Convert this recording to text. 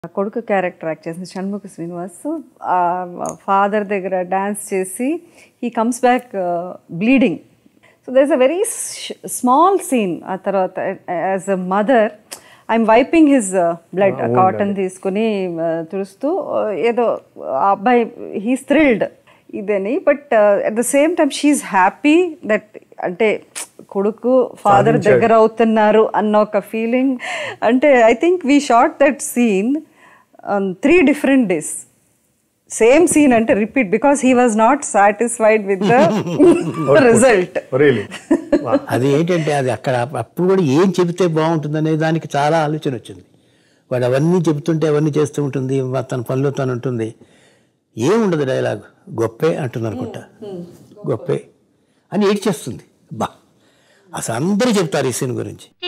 కొడుకు character act చేసిన Shanmukha Srinivas father దగ్గర డ్యాన్స్ చేసి he comes back bleeding so there is a very small scene ఆ తర్వాత as a mother I'm wiping his blood cotton తీసుకుని uh, తుడుస్తూ uh, ఏదో ఆ అబ్బాయి హీస్ థ్రిల్డ్ ఇదని but at the same time she happy that అంటే కొడుకు ఫాదర్ దగ్గర అవుతున్నారు అన్న ఒక ఫీలింగ్ అంటే I think we shot that scene three different days same scene అంటే repeat because he was not satisfied with the result really అది ఏంటంటే అది అక్కడ అప్పుడు కూడా ఏం చెబితే బాగుంటుంది దానికి చాలా ఆలోచన వచ్చింది వాడు అవన్నీ చెబుతుంటే అవన్నీ చేస్తూ ఉంటుంది వా- తన పనిలో తను ఉంటుంది ఏముండదు డైలాగ్ గొప్పే అంటుంది అనుకుంటా గొప్పే అని ఏడ్చేస్తుంది బా అసలు అందరూ చెప్తారు ఈ సీన్ గురించి